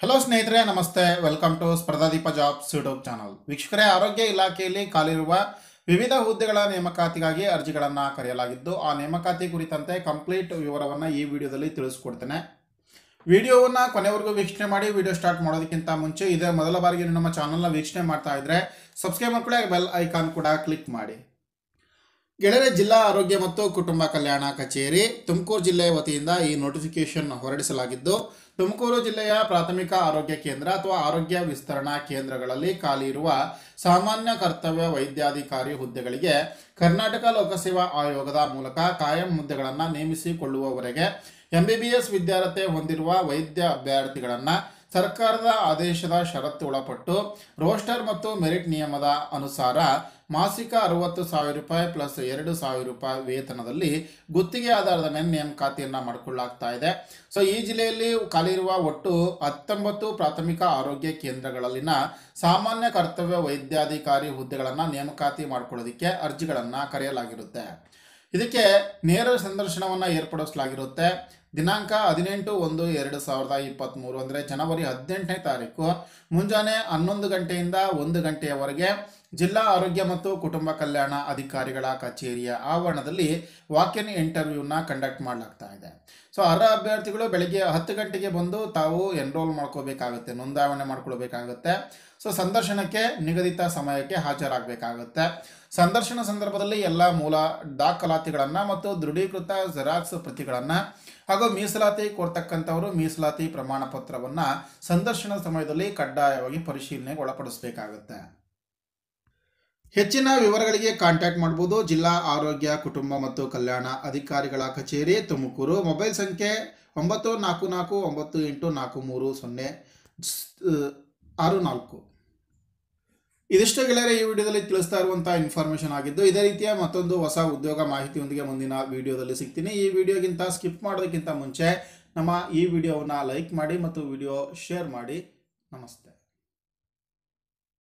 hello ಸ್ನೇಹಿತರೆ ನಮಸ್ತೆ welcome to Spardhadeepa jobs YouTube channel ವೀಕ್ಷಕರೇ ಆರೋಗ್ಯ ಇಲಾಖೆಯಲ್ಲಿ ಖಾಲಿರುವ ವಿವಿಧ ಹುದ್ದೆಗಳ ನೇಮಕಾತಿಗಾಗಿ ಅರ್ಜಿಗಳನ್ನು ಕರೆಯಲಾಗಿದ್ದು ಆ ನೇಮಕಾತಿ ಕುರಿತಂತೆ ಕಂಪ್ಲೀಟ್ ವಿವರವನ್ನು ಈ ವಿಡಿಯೋದಲ್ಲಿ ತಿಳಿಸ್ಕೊಡ್ತೇನೆ ವಿಡಿಯೋವನ್ನು ಕೊನೆವರೆಗೂ ವೀಕ್ಷಣೆ ಮಾಡಿ ವಿಡಿಯೋ ಸ್ಟಾರ್ಟ್ ಮಾಡೋದಕ್ಕಿಂತ ಮುಂಚೆ ಇದೇ ಮೊದಲ ಬಾರಿಗೆ ನೀವು ನಮ್ಮ ಚಾನಲ್ನ ವೀಕ್ಷಣೆ ಮಾಡ್ತಾ ಇದ್ರೆ ಸಬ್ಸ್ಕ್ರೈಬ್ ಮಾಡ್ಕೊಳ್ಳಿ ಬೆಲ್ ಐಕಾನ್ ಕೂಡ ಕ್ಲಿಕ್ ಮಾಡಿ ಗೆಳೆಯರೆ ಜಿಲ್ಲಾ ಆರೋಗ್ಯ ಮತ್ತು ಕುಟುಂಬ ಕಲ್ಯಾಣ ಕಚೇರಿ ತುಮಕೂರು ಜಿಲ್ಲೆಯ ವತಿಯಿಂದ ಈ ನೋಟಿಫಿಕೇಶನ್ ಹೊರಡಿಸಲಾಗಿದ್ದು ತುಮಕೂರು ಜಿಲ್ಲೆಯ ಪ್ರಾಥಮಿಕ ಆರೋಗ್ಯ ಕೇಂದ್ರ ಅಥವಾ ಆರೋಗ್ಯ ವಿಸ್ತರಣಾ ಕೇಂದ್ರಗಳಲ್ಲಿ ಖಾಲಿ ಇರುವ ಸಾಮಾನ್ಯ ಕರ್ತವ್ಯ ವೈದ್ಯಾಧಿಕಾರಿ ಹುದ್ದೆಗಳಿಗೆ ಕರ್ನಾಟಕ ಲೋಕಸೇವಾ ಆಯೋಗದ ಮೂಲಕ ಕಾಯಂ ಹುದ್ದೆಗಳನ್ನು ನೇಮಿಸಿಕೊಳ್ಳುವವರೆಗೆ ಎಂಬಿಬಿಎಸ್ ವಿದ್ಯಾರ್ಹತೆ ಹೊಂದಿರುವ ವೈದ್ಯ ಅಭ್ಯರ್ಥಿಗಳನ್ನು ಸರ್ಕಾರದ ಆದೇಶದ ಷರತ್ತು ಒಳಪಟ್ಟು ರೋಸ್ಟರ್ ಮತ್ತು ಮೆರಿಟ್ ನಿಯಮದ ಅನುಸಾರ ಮಾಸಿಕ ಅರವತ್ತು ಸಾವಿರ ರೂಪಾಯಿ ಪ್ಲಸ್ ಎರಡು ಸಾವಿರ ರೂಪಾಯಿ ವೇತನದಲ್ಲಿ ಗುತ್ತಿಗೆ ಆಧಾರದ ಮೇಲೆ ನೇಮಕಾತಿಯನ್ನು ಮಾಡಿಕೊಳ್ಳಲಾಗ್ತಾ ಇದೆ ಸೊ ಈ ಜಿಲ್ಲೆಯಲ್ಲಿ ಖಾಲಿ ಇರುವ ಒಟ್ಟು ಹತ್ತೊಂಬತ್ತು ಪ್ರಾಥಮಿಕ ಆರೋಗ್ಯ ಕೇಂದ್ರಗಳಲ್ಲಿನ ಸಾಮಾನ್ಯ ಕರ್ತವ್ಯ ವೈದ್ಯಾಧಿಕಾರಿ ಹುದ್ದೆಗಳನ್ನು ನೇಮಕಾತಿ ಮಾಡಿಕೊಳ್ಳೋದಕ್ಕೆ ಅರ್ಜಿಗಳನ್ನು ಕರೆಯಲಾಗಿರುತ್ತೆ ಇದಕ್ಕೆ ನೇರ ಸಂದರ್ಶನವನ್ನು ಏರ್ಪಡಿಸಲಾಗಿರುತ್ತೆ ದಿನಾಂಕ ಹದಿನೆಂಟು ಒಂದು ಎರಡು ಸಾವಿರದ ಇಪ್ಪತ್ತ್ಮೂರು ಅಂದರೆ ಜನವರಿ ಹದಿನೆಂಟನೇ ತಾರೀಕು ಮುಂಜಾನೆ ಹನ್ನೊಂದು ಗಂಟೆಯಿಂದ ಒಂದು ಗಂಟೆಯವರೆಗೆ ಜಿಲ್ಲಾ ಆರೋಗ್ಯ ಮತ್ತು ಕುಟುಂಬ ಕಲ್ಯಾಣ ಅಧಿಕಾರಿಗಳ ಕಚೇರಿಯ ಆವರಣದಲ್ಲಿ ವಾಕ್-ಇನ್ ಇಂಟರ್ವ್ಯೂನ ಕಂಡಕ್ಟ್ ಮಾಡಲಾಗ್ತಾ ಇದೆ ಸೊ ಅರ್ಹ ಅಭ್ಯರ್ಥಿಗಳು ಬೆಳಗ್ಗೆ ಹತ್ತು ಗಂಟೆಗೆ ಬಂದು ತಾವು ಎನ್ರೋಲ್ ಮಾಡ್ಕೋಬೇಕಾಗುತ್ತೆ ನೋಂದಾವಣೆ ಮಾಡ್ಕೊಳ್ಬೇಕಾಗುತ್ತೆ ಸೊ ಸಂದರ್ಶನಕ್ಕೆ ನಿಗದಿತ ಸಮಯಕ್ಕೆ ಹಾಜರಾಗಬೇಕಾಗುತ್ತೆ ಸಂದರ್ಶನ ಸಂದರ್ಭದಲ್ಲಿ ಎಲ್ಲ ಮೂಲ ದಾಖಲಾತಿಗಳನ್ನು ಮತ್ತು ದೃಢೀಕೃತ ಜೆರಾಕ್ಸ್ ಪ್ರತಿಗಳನ್ನು ಹಾಗೂ ಮೀಸಲಾತಿ ಕೊಡ್ತಕ್ಕಂಥವರು ಮೀಸಲಾತಿ ಪ್ರಮಾಣ ಪತ್ರವನ್ನು ಸಂದರ್ಶನದ ಸಮಯದಲ್ಲಿ ಕಡ್ಡಾಯವಾಗಿ ಪರಿಶೀಲನೆಗೆ ಒಳಪಡಿಸಬೇಕಾಗುತ್ತೆ ಹೆಚ್ಚಿನ ವಿವರಗಳಿಗೆ ಕಾಂಟ್ಯಾಕ್ಟ್ ಮಾಡ್ಬೋದು ಜಿಲ್ಲಾ ಆರೋಗ್ಯ ಕುಟುಂಬ ಮತ್ತು ಕಲ್ಯಾಣ ಅಧಿಕಾರಿಗಳ ಕಚೇರಿ ತುಮಕೂರು ಮೊಬೈಲ್ ಸಂಖ್ಯೆ ಒಂಬತ್ತು ನಾಲ್ಕು ನಾಲ್ಕು ಒಂಬತ್ತು ಎಂಟು ನಾಲ್ಕು ಮೂರು ಸೊನ್ನೆ ಸ್- ಆರು ನಾಲ್ಕು ಇದಿಷ್ಟು ಗೆಳೆಯರೆ ಈ ವಿಡಿಯೋದಲ್ಲಿ ತಿಳಿಸ್ತಾ ಇರುವಂಥ ಇನ್ಫಾರ್ಮೇಷನ್ ಆಗಿದ್ದು ಇದೇ ರೀತಿಯ ಮತ್ತೊಂದು ಹೊಸ ಉದ್ಯೋಗ ಮಾಹಿತಿಯೊಂದಿಗೆ ಮುಂದಿನ ವಿಡಿಯೋದಲ್ಲಿ ಸಿಗ್ತೀನಿ ಈ ವಿಡಿಯೋಗಿಂತ ಸ್ಕಿಪ್ ಮಾಡೋದಕ್ಕಿಂತ ಮುಂಚೆ ನಮ್ಮ ಈ ವಿಡಿಯೋವನ್ನು ಲೈಕ್ ಮಾಡಿ ಮತ್ತು ವಿಡಿಯೋ ಶೇರ್ ಮಾಡಿ ನಮಸ್ತೆ